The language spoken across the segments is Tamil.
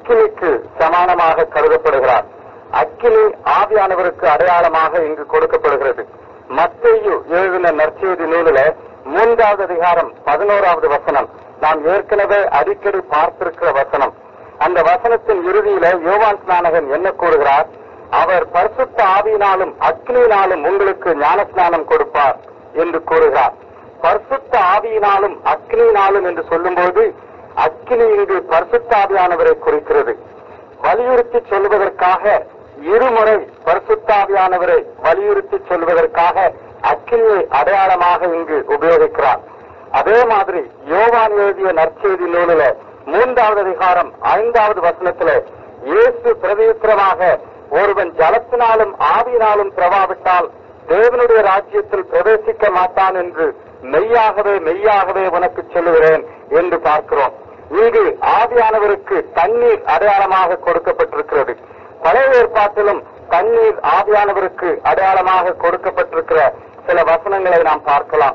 அக்கினிக்கு சமானமாக கருதப்படுகிறார் அக்கினி ஆவியானவருக்கு அடையாளமாக இங்கு கொடுக்கப்படுகிறது மத்தேயு எழுதின நற்செய்தி நூலில மூன்றாவது அதிகாரம் பதினோராவது வசனம் நாம் ஏற்கனவே அடிக்கடி பார்த்திருக்கிற வசனம் அந்த வசனத்தின் இறுதியில யோவான் ஸ்நானகன் என்ன கூறுகிறார் அவர் பரிசுத்த ஆவியினாலும் அக்னியினாலும் உங்களுக்கு ஞானஸ்நானம் கொடுப்பார் என்று கூறுகிறார் பரிசுத்த ஆவியினாலும் அக்னியினாலும் என்று சொல்லும்போது அக்னி இங்கு பரிசுத்த ஆவியானவரை குறிக்கிறது வலியுறுத்தி சொல்வதற்காக இருமுறை பரிசுத்தாவியானவரை வலியுறுத்தி சொல்வதற்காக அக்கினியை அடையாளமாக இங்கு உபயோகிக்கிறார் அதே மாதிரி யோவான் எழுதிய நற்செய்தி நூலில மூன்றாவது அதிகாரம் ஐந்தாவது வசனத்தில இயேசு பிரதியுத்தரமாக ஒருவன் ஜலத்தினாலும் ஆவியினாலும் பிரவாவிட்டால் தேவனுடைய ராஜ்யத்தில் பிரவேசிக்க மாட்டான் என்று மெய்யாகவே மெய்யாகவே உனக்கு சொல்லுகிறேன் என்று பார்க்கிறோம் இங்கு ஆவியானவருக்கு தண்ணீர் அடையாளமாக கொடுக்கப்பட்டிருக்கிறது பழைய ஏற்பாட்டிலும் தண்ணீர் ஆவியானவருக்கு அடையாளமாக கொடுக்கப்பட்டிருக்கிற சில வசனங்களை நாம் பார்க்கலாம்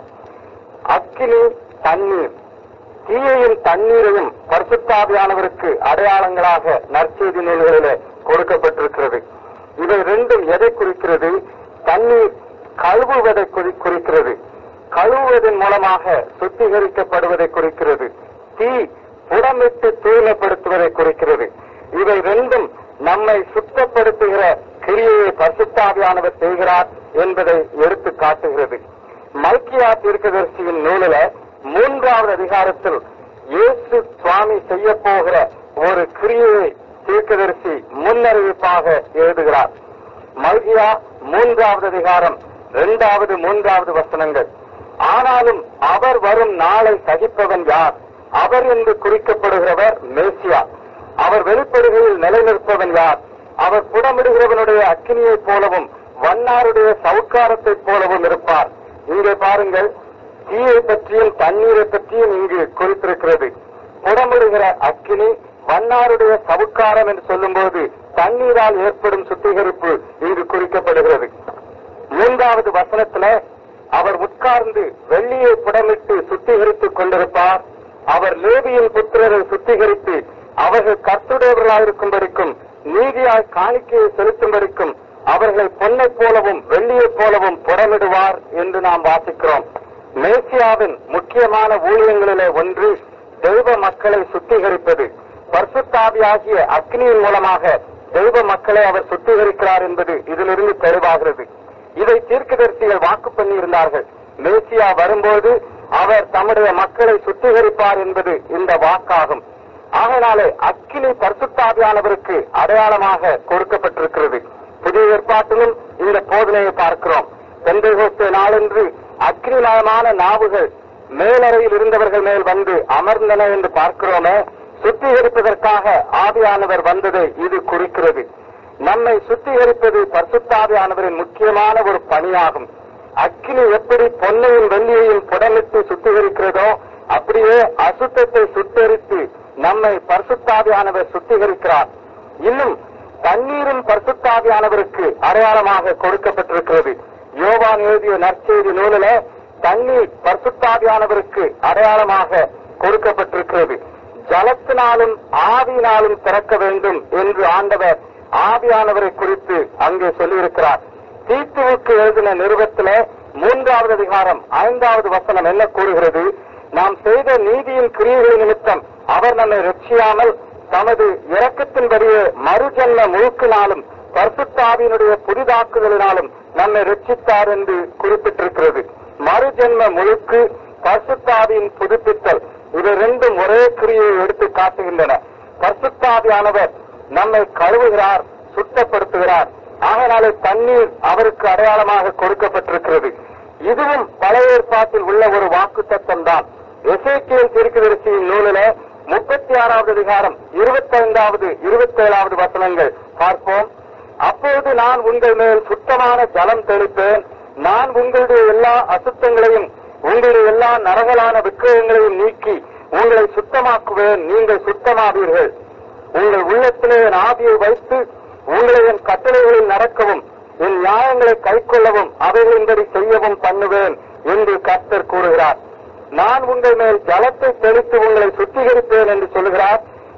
அக்கினி தண்ணீர் தீயையும் தண்ணீரையும் பரிசுத்தாவியானவருக்கு அடையாளங்களாக நற்செய்தி நூல்களிலே கொடுக்கப்பட்டிருக்கிறது இவை ரெண்டும் எதை குறிக்கிறது தண்ணீர் கழுவுவதை குறி- குறிக்கிறது கழுவுவதன் மூலமாக சுத்திகரிக்கப்படுவதை குறிக்கிறது தீ புடமிட்டு தூய்மைப்படுத்துவதை குறிக்கிறது இவை ரெண்டும் நம்மை சுத்தப்படுத்துகிற கிரியையை பரிசுத்தாவியானவர் செய்கிறார் என்பதை எடுத்து காட்டுகிறது மல்கியா தீர்க்கதரிசியின் நூலில மூன்றாவது அதிகாரத்தில் இயேசு சுவாமி செய்ய போகிற ஒரு கிரியையை தீர்க்கதரிசி முன்னறிவிப்பாக எழுதுகிறார் மல்கியா மூன்றாவது அதிகாரம் இரண்டாவது மூன்றாவது வசனங்கள் ஆனாலும் அவர் வரும் நாளை சகிப்பவன் யார் அவர் என்று குறிக்கப்படுகிறவர் மேசியா அவர் வெளிப்படுகையில் நிலைநிற்பவன் யார் அவர் புடமிடுகிறவனுடைய அக்கினியைப் போலவும் வண்ணாருடைய சவுக்காரத்தைப் போலவும் இருப்பார் இங்கே பாருங்கள் தீயை பற்றியும் தண்ணீரை பற்றியும் இங்கு குறிப்பிருக்கிறது புடமிடுகிற அக்கினி வண்ணாருடைய சவுக்காரம் என்று சொல்லும்போது தண்ணீரால் ஏற்படும் சுத்திகரிப்பு இங்கு குறிக்கப்படுகிறது மூன்றாவது வசனத்துல அவர் உட்கார்ந்து வெள்ளியை புடமிட்டு சுத்திகரித்துக் கொண்டிருப்பார் அவர் லேவியின் புத்திரரை சுத்திகரித்து அவர்கள் கர்த்துடையவர்களாயிருக்கும்படிக்கும் நீதியாய் காணிக்கையை செலுத்தும்படிக்கும் அவர்களை பொன்னைப் போலவும் வெள்ளியைப் போலவும் புடமிடுவார் என்று நாம் வாசிக்கிறோம் மேசியாவின் முக்கியமான ஊழியங்களிலே ஒன்று தெய்வ மக்களை சுத்திகரிப்பது பரிசுத்தாவியாகிய அக்னியின் மூலமாக தெய்வ மக்களை அவர் சுத்திகரிக்கிறார் என்பது இதிலிருந்து தெளிவாகிறது இதை தீர்க்கதரிசிகள் வாக்கு பண்ணியிருந்தார்கள் மேசியா வரும்போது அவர் தம்முடைய மக்களை சுத்திகரிப்பார் என்பது இந்த வாக்காகும் ஆகையினாலே அக்கினி பரிசுத்தாவியானவருக்கு அடையாளமாக கொடுக்கப்பட்டிருக்கிறது புதிய ஏற்பாட்டிலும் இந்த போதனையை பார்க்கிறோம் பெந்தைகோஸ்தே நாளன்று அக்னிமயமான நாவுகள் மேலறையில் இருந்தவர்கள் மேல் வந்து அமர்ந்தன என்று பார்க்கிறோமே சுத்திகரிப்பதற்காக ஆவியானவர் வந்ததை இது குறிக்கிறது நம்மை சுத்திகரிப்பது பரிசுத்தாவியானவரின் முக்கியமான ஒரு பணியாகும் அக்கினி எப்படி பொன்னையும் வெள்ளியையும் புடமிட்டு சுத்திகரிக்கிறதோ அப்படியே அசுத்தத்தை சுத்தரித்து நம்மை பரிசுத்தாவியானவர் சுத்திகரிக்கிறார் இன்னும் தண்ணீரும் பரிசுத்தாவியானவருக்கு அடையாளமாக கொடுக்கப்பட்டிருக்கிறது யோவான் எழுதிய நற்செய்தி நூலில தண்ணீர் பரிசுத்தாவியானவருக்கு அடையாளமாக கொடுக்கப்பட்டிருக்கிறது ஜலத்தினாலும் ஆவியினாலும் திறக்க வேண்டும் என்று ஆண்டவர் ஆவியானவரை குறித்து அங்கே சொல்லியிருக்கிறார் தீத்துவுக்கு எழுதின நிருபத்தில மூன்றாவது அதிகாரம் ஐந்தாவது வசனம் என்ன கூறுகிறது நாம் செய்த நீதியின் கிரியைகள் நிமித்தம் அவர் நம்மை ரட்சியாமல் தமது இரக்கத்தின்படியே மறுஜன்ம முழுக்கினாலும் பரிசுத்தாவியினுடைய புதிதாக்குதலினாலும் நம்மை ரட்சித்தார் என்று குறிப்பிட்டிருக்கிறது மறுஜென்ம முழுக்கு பரிசுத்தாவியின் புதுப்பித்தல் இவை ரெண்டும் ஒரே கிரியை எடுத்து காட்டுகின்றன பரிசுத்தாவியானவர் நம்மை கழுவுகிறார் சுத்தப்படுத்துகிறார் ஆகையினாலே தண்ணீர் அவருக்கு அடையாளமாக கொடுக்கப்பட்டிருக்கிறது இதுவும் பழைய ஏற்பாட்டில் உள்ள ஒரு வாக்கு தத்தம் தான் எசேக்கியல் தீர்க்கதரிசியின் நூலில முப்பத்தி ஆறாவது அதிகாரம் இருபத்தைந்தாவது இருபத்தேழாவது வசனங்கள் பார்ப்போம் அப்போது நான் உங்கள் மேல் சுத்தமான ஜலம் தெளிப்பேன் நான் உங்களுடைய எல்லா அசுத்தங்களையும் உங்களுடைய எல்லா நரகலான விக்கிரகங்களையும் நீக்கி உங்களை சுத்தமாக்குவேன் நீங்கள் சுத்தமாவீர்கள் உங்கள் உள்ளத்திலே என் ஆவியை வைத்து உங்களை என் கட்டளைகளில் நடக்கவும் என் நியாயங்களை கைக்கொள்ளவும் அவைகளின்படி செய்யவும் பண்ணுவேன் என்று கர்த்தர் கூறுகிறார் நான் உங்கள் மேல் ஜலத்தை தெளித்து உங்களை சுத்திகரிப்பேன் என்று சொல்கிறார்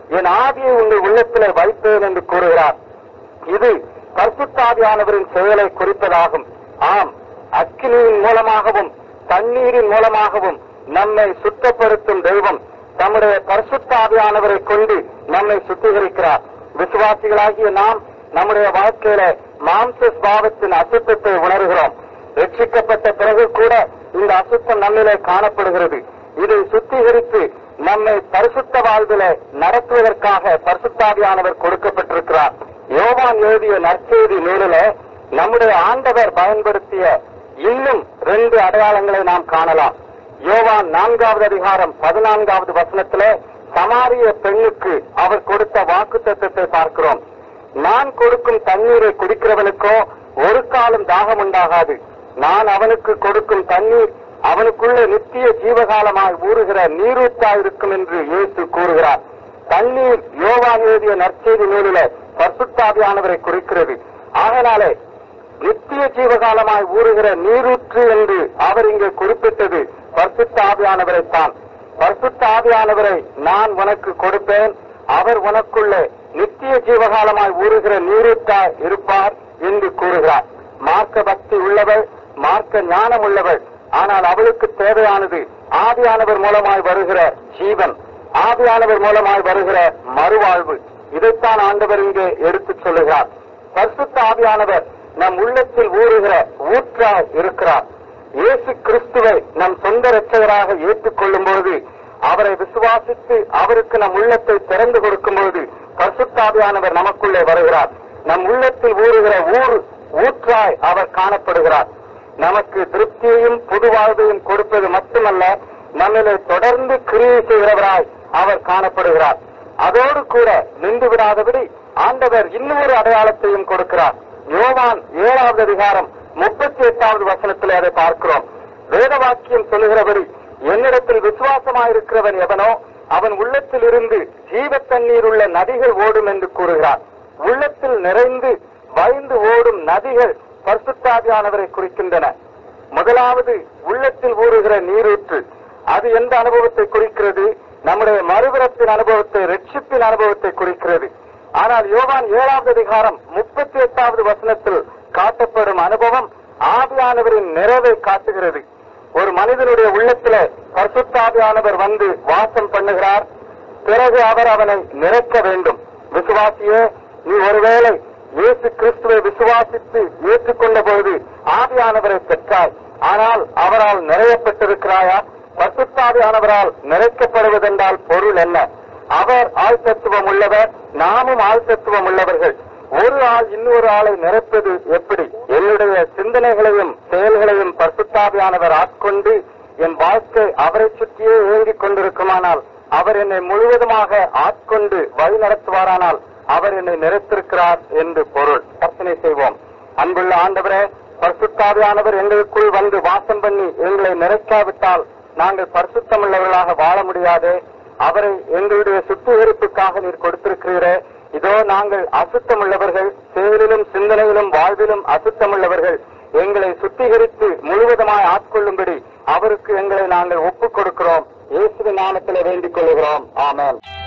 என் ஆவியை உங்கள் உள்ளத்திலே வைப்பேன் என்று கூறுகிறார் இது பரிசுத்தாவியானவரின் செயலை குறிப்பதாகும் ஆம் அக்கினியின் மூலமாகவும் தண்ணீரின் மூலமாகவும் நம்மை சுத்தப்படுத்தும் தெய்வம் தம்முடைய பரிசுத்தாவியானவரை கொண்டு நம்மை சுத்திகரிக்கிறார் விசுவாசிகளாகிய நாம் நம்முடைய வாழ்க்கையில மாம்ச பாவத்தின் அசுத்தத்தை உணர்கிறோம் ரட்சிக்கப்பட்ட பிறகு கூட இந்த அசுத்தம் நம்மிலே காணப்படுகிறது இதை சுத்திகரித்து நம்மை பரிசுத்த வாழ்வில நடத்துவதற்காக பரிசுத்தாவியானவர் கொடுக்கப்பட்டிருக்கிறார் யோவான் எழுதிய நற்செய்தி நூலில நம்முடைய ஆண்டவர் பயன்படுத்திய இன்னும் ரெண்டு அடையாளங்களை நாம் காணலாம் யோவான் நான்காவது அதிகாரம் பதினான்காவது வசனத்திலே சமாரிய பெண்ணுக்கு அவர் கொடுத்த வாக்கு பார்க்கிறோம் நான் கொடுக்கும் தண்ணீரை குடிக்கிறவனுக்கோ ஒரு காலம் தாகம் உண்டாகாது நான் அவனுக்கு கொடுக்கும் தண்ணீர் அவனுக்குள்ள நித்திய ஜீவகாலமாய் ஊறுகிற நீரூற்றாயிருக்கும் என்று இயேசு கூறுகிறார் தண்ணீர் யோவான் எழுதிய நற்செய்தி நூலில பரிசுத்தாவியானவரை குறிக்கிறது ஆகனாலே நித்திய ஜீவகாலமாய் ஊறுகிற நீரூற்று என்று அவர் இங்கே குறிப்பிட்டது பரிசுத்த ஆவியானவரைத்தான் பரிசுத்த ஆவியானவரை நான் உனக்கு கொடுப்பேன் அவர் உனக்குள்ளே நித்திய ஜீவகாலமாய் ஊறுகிற நீரூற்றாய் இருப்பார் என்று கூறுகிறார் மார்க்க பக்தி உள்ளவள் மார்க்க ஞானம் உள்ளவள் ஆனால் அவளுக்கு தேவையானது ஆவியானவர் மூலமாய் வருகிற ஜீவன் ஆவியானவர் மூலமாய் வருகிற மறுவாழ்வு இதைத்தான் ஆண்டவர் இங்கே எடுத்துச் சொல்லுகிறார் பரிசுத்த ஆவியானவர் நம் உள்ளத்தில் ஊறுகிற ஊற்றாய் இருக்கிறார் இயேசு கிறிஸ்துவை நம் சொந்த இரட்சகராக ஏற்றுக்கொள்ளும் பொழுது அவரை விசுவாசித்து அவருக்கு நம் உள்ளத்தை திறந்து கொடுக்கும் பொழுது பரிசுத்தாவியானவர் நமக்குள்ளே வருகிறார் நம் உள்ளத்தில் ஊறுகிற ஊர் ஊற்றாய் அவர் காணப்படுகிறார் நமக்கு திருப்தியையும் புது வாழ்வையும் கொடுப்பது மட்டுமல்ல நம்மிலே தொடர்ந்து கிரியை செய்கிறவராய் அவர் காணப்படுகிறார் அதோடு கூட நின்று விடாதபடி ஆண்டவர் இன்னொரு அடையாளத்தையும் கொடுக்கிறார் யோவான் ஏழாவது அதிகாரம் முப்பத்தி எட்டாவது வசனத்தில் அதை பார்க்கிறோம் வேத வாக்கியம் சொல்லுகிறபடி என்னிடத்தில் விசுவாசமாயிருக்கிறவன் எவனோ அவன் உள்ளத்தில் இருந்து ஜீவ தண்ணீர் உள்ள நதிகள் ஓடும் என்று கூறுகிறார் உள்ளத்தில் நிறைந்து வழிந்து ஓடும் நதிகள் பரிசுத்தாவியானவரை குறிக்கின்றன முதலாவது உள்ளத்தில் ஊறுகிற நீரூற்று அது எந்த அனுபவத்தை குறிக்கிறது நம்முடைய மறுபிறப்பின் அனுபவத்தை ரட்சிப்பின் அனுபவத்தை குறிக்கிறது ஆனால் யோவான் ஏழாவது அதிகாரம் முப்பத்தி எட்டாவது வசனத்தில் காட்டப்படும் அனுபவம் ஆவியானவரின் நிறைவை காட்டுகிறது ஒரு மனிதனுடைய உள்ளத்தில பரிசுத்தாவியானவர் வந்து வாசம் பண்ணுகிறார் பிறகு அவர் அவனை நிறைக்க வேண்டும் விசுவாசியே நீ ஒருவேளை இயேசு கிறிஸ்துவை விசுவாசித்து ஏற்றுக்கொண்ட பொழுது ஆவியானவரை பெற்றாய் ஆனால் அவரால் நிறையப்பட்டிருக்கிறாயா பசுத்தாவியானவரால் நிறைக்கப்படுவதென்றால் பொருள் என்ன அவர் ஆள் தத்துவம் உள்ளவர் நாமும் ஆள் தத்துவம் உள்ளவர்கள் ஒரு ஆள் இன்னொரு ஆளை நிரப்பது எப்படி என்னுடைய சிந்தனைகளையும் செயல்களையும் பரிசுத்தாவியானவர் ஆட்கொண்டு என் வாழ்க்கை அவரை சுற்றியே இயங்கிக் கொண்டிருக்குமானால் அவர் என்னை முழுவதுமாக ஆட்கொண்டு வழி நடத்துவாரானால் அவர் என்னை நிறைத்திருக்கிறார் என்று பொருள் கற்பனை செய்வோம் அன்புள்ள ஆண்டவரே பரிசுத்தாவியானவர் எங்களுக்குள் வந்து வாசம் பண்ணி எங்களை நிறைக்காவிட்டால் நாங்கள் பரிசுத்தமுள்ளவர்களாக வாழ முடியாதே அவரை எங்களுடைய சுத்திகரிப்புக்காக நீர் கொடுத்திருக்கிறீரே இதோ நாங்கள் அசுத்தமுள்ளவர்கள் செயலிலும் சிந்தனையிலும் வாழ்விலும் அசுத்தமுள்ளவர்கள் எங்களை சுத்திகரித்து முழுவதுமாய் ஆட்கொள்ளும்படி அவருக்கு எங்களை நாங்கள் ஒப்புக் கொடுக்கிறோம் இயேசுவின் நாமத்திலே வேண்டிக் கொள்கிறோம் ஆமென்